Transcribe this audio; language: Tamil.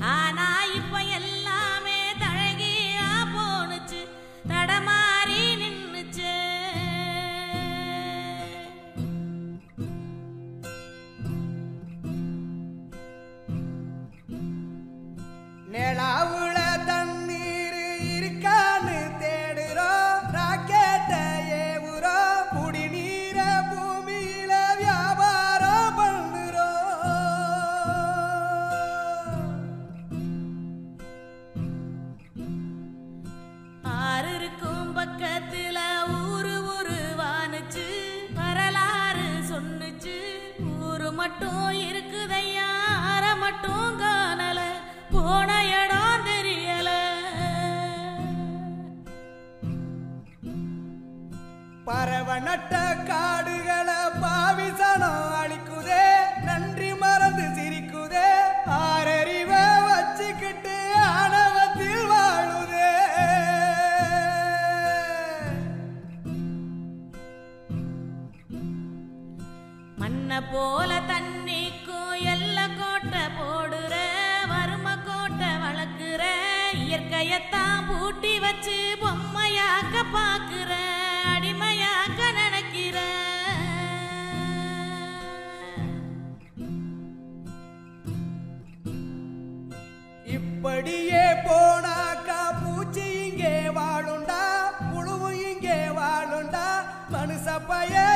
ஆனா இப்ப எல்லாமே தழகியா போனுச்சு தடமாறி நின்னுச்சு நிலாவுல தண்ணீர் இருக்கான்னு தேடுறோம் ராக்கெட்ட ஏவுறோம் குடிநீர பூமியில வியாபாரம் பண்ணுறோம் ஆறு இருக்கும் பக்கத்துல ஊரு ஊரு வானுச்சு வரலாறு சொன்னுச்சு ஊரு மட்டும் இருக்குதையா ஆற மட்டும் காணல போன இடம் தெரியல பறவை நட்ட காடுகளை பாவிசனம் அழிக்குதே நன்றி மறந்து சிரிக்குதே ஆறறிவ வச்சுக்கிட்டு ஆணவத்தில் வாழுதே மண்ண போல தண்ணிக்கும் எல்ல கோட்டை போடுற வறும கோட்டை வளர்க்குற இயற்கையத்தான் பூட்டி வச்சு பொம்மையாக்க பாக்குற அடிமையாக்க நினைக்கிற இப்படியே போனாக்கா பூச்சி இங்கே வாழுண்டா புழுவும் இங்கே வாழுண்டா மனுஷ பய